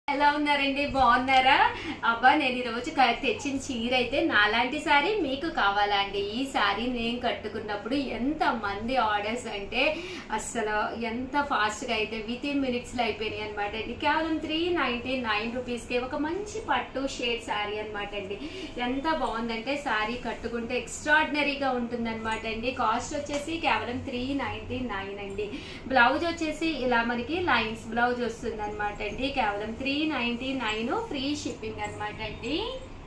ఎలా ఉన్నారండి బాగున్నారా అబ్బా నేను ఈరోజు క- తెచ్చిన చీర అయితే నాలాంటి సారీ మీకు కావాలా అండి ఈ సారీ నేను కట్టుకున్నప్పుడు ఎంత మంది ఆర్డర్స్ అంటే అస్సలు ఎంత ఫాస్ట్గా అయితే విత్ ఇన్ మినిట్స్లో అయిపోయినాయి అనమాట అండి కేవలం త్రీ నైంటీ నైన్ రూపీస్కి ఒక మంచి పట్టు షేడ్ శారీ అనమాట అండి ఎంత బాగుందంటే శారీ కట్టుకుంటే ఎక్స్ట్రాడినరీగా ఉంటుందన్నమాట అండి కాస్ట్ వచ్చేసి కేవలం త్రీ నైంటీ నైన్ అండి బ్లౌజ్ వచ్చేసి ఇలా మనకి లైన్స్ బ్లౌజ్ వస్తుంది అనమాట అండి కేవలం three ninety nine free shipping అనమాట అండి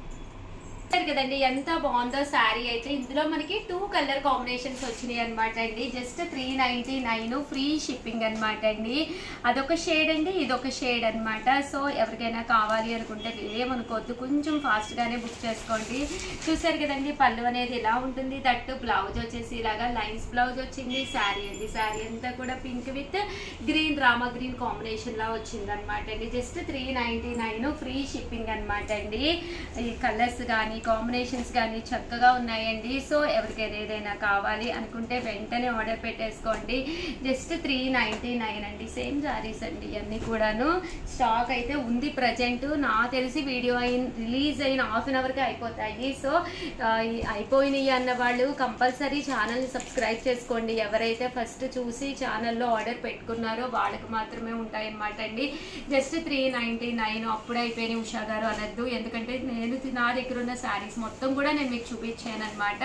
చూసారు కదండి ఎంత బాగుందో శారీ అయితే ఇందులో మనకి టూ కలర్ కాంబినేషన్స్ వచ్చినాయి అనమాట అండి just three ninety nine free shipping అనమాట అండి అదొక షేడ్ అండి ఇదొక షేడ్ అన్నమాట సో ఎవరికైనా కావాలి అనుకుంటే ఏమనుకోవద్దు కొంచెం fast గానే బుక్ చేసుకోండి చూసారు కదండి పళ్ళు అనేది ఇలా ఉంటుంది దట్టు బ్లౌజ్ వచ్చేసి ఇలాగా లైన్స్ బ్లౌజ్ వచ్చింది శారీ అండి శారీ అంతా కూడా pink with green Rama green combination లా వచ్చింది అనమాట అండి just three ninety nine free shipping అనమాట అండి ఈ కలర్స్ కానీ కాంబినేషన్స్ కానీ చక్కగా ఉన్నాయండి సో ఎవరికైనా ఏదైనా కావాలి అనుకుంటే వెంటనే ఆర్డర్ పెట్టేసుకోండి జస్ట్ త్రీ నైంటీ నైన్ అండి సేమ్ శారీస్ అండి ఇవన్నీ కూడాను స్టాక్ అయితే ఉంది ప్రజెంట్ నా తెలిసి వీడియో అయిన రిలీజ్ అయిన హాఫ్ అన్ అవర్కి అయిపోతాయి సో ఆ, ఈ అయిపోయినాయి అన్న వాళ్ళు కంపల్సరీ ఛానల్ని సబ్స్క్రైబ్ చేసుకోండి ఎవరైతే ఫస్ట్ చూసి ఛానల్లో ఆర్డర్ పెట్టుకున్నారో వాళ్ళకి మాత్రమే ఉంటాయి అన్నమాట అండి జస్ట్ త్రీ నైంటీ నైన్ అప్పుడు అయిపోయినాయి ఉషా గారు అనద్దు ఎందుకంటే నేను నా దగ్గర ఉన్న శారీస్ మొత్తం కూడా నేను మీకు చూపించాను అనమాట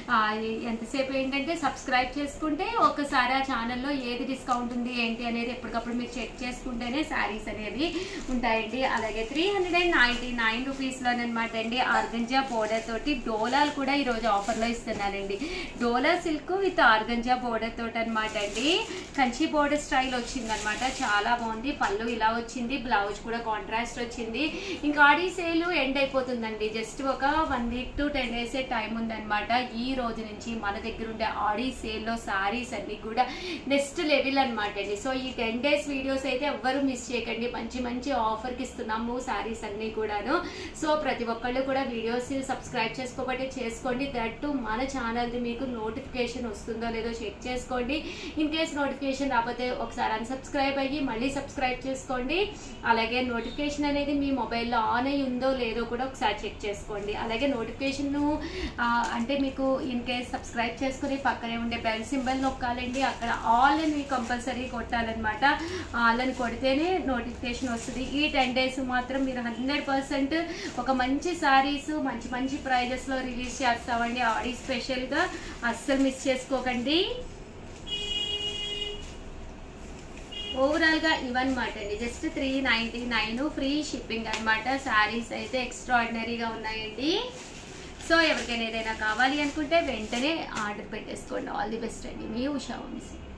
ఎంతసేపు ఏంటంటే సబ్స్క్రైబ్ చేసుకుంటే ఒకసారి ఆ ఛానల్లో ఏది డిస్కౌంట్ ఉంది ఏంటి అనేది ఎప్పటికప్పుడు మీరు చెక్ చేసుకుంటేనే శారీస్ అనేవి ఉంటాయండి అలాగే three hundred and ninety nine రూపీస్లోనమాట అండి ఆర్గంజా బోర్డర్ తోటి డోలాలు కూడా ఈరోజు ఆఫర్లో ఇస్తున్నానండి Dola silk with organza border తోటి అనమాట అండి కంచి బోర్డర్ స్టైల్ వచ్చిందనమాట చాలా బాగుంది పళ్ళు ఇలా వచ్చింది బ్లౌజ్ కూడా కాంట్రాస్ట్ వచ్చింది ఇంకా ఆడీ సేల్ ఎండ్ అయిపోతుందండి జస్ట్ ఒక one week to ten days time ఉందన్నమాట ఈ రోజు నుంచి మన దగ్గర ఉండే ఆడీ సేల్లో సారీస్ అన్ని కూడా నెక్స్ట్ లెవెల్ అనమాట అండి సో ఈ టెన్ డేస్ వీడియోస్ అయితే ఎవ్వరు మిస్ చేయకండి మంచి మంచి ఆఫర్కి ఇస్తున్నాము సారీస్ అన్ని కూడాను సో ప్రతి ఒక్కళ్ళు కూడా వీడియోస్ సబ్స్క్రైబ్ చేసుకోబట్టి చేసుకోండి దట్టు మన ఛానల్ది మీకు నోటిఫికేషన్ వస్తుందో లేదో చెక్ చేసుకోండి ఇన్ కేస్ నోటిఫికేషన్ రాకపోతే ఒకసారి అన్సబ్స్క్రైబ్ అయ్యి మళ్ళీ సబ్స్క్రైబ్ చేసుకోండి అలాగే నోటిఫికేషన్ అనేది మీ మొబైల్లో ఆన్ అయ్యి ఉందో లేదో కూడా ఒకసారి చెక్ చేసుకోండి అలాగే నోటిఫికేషన్ అంటే మీకు ఇన్ కేస్ సబ్స్క్రైబ్ చేసుకుని పక్కనే ఉండే బెల్ సింబల్ నొక్కాలండి అక్కడ ఆల్ అని కంపల్సరీ కొట్టాలన్నమాట ఆల్ అని కొడితేనే నోటిఫికేషన్ వస్తుంది ఈ టెన్ డేస్ మాత్రం మీరు హండ్రెడ్ పర్సెంట్ ఒక మంచి సారీస్ మంచి మంచి ప్రైజెస్లో రిలీజ్ చేస్తామండి ఆడి స్పెషల్గా అస్సలు మిస్ చేసుకోకండి ఓవరాల్ గా ఇవన్నమాట అండి just three ninety nine free shipping అన్నమాట శారీస్ అయితే ఎక్స్ట్రాడినరీగా ఉన్నాయండి సో ఎవరికైనా ఏదైనా కావాలి అనుకుంటే వెంటనే ఆర్డర్ పెట్టేసుకోండి ఆల్ ది బెస్ట్ అండి మీ ఉషా వంశీ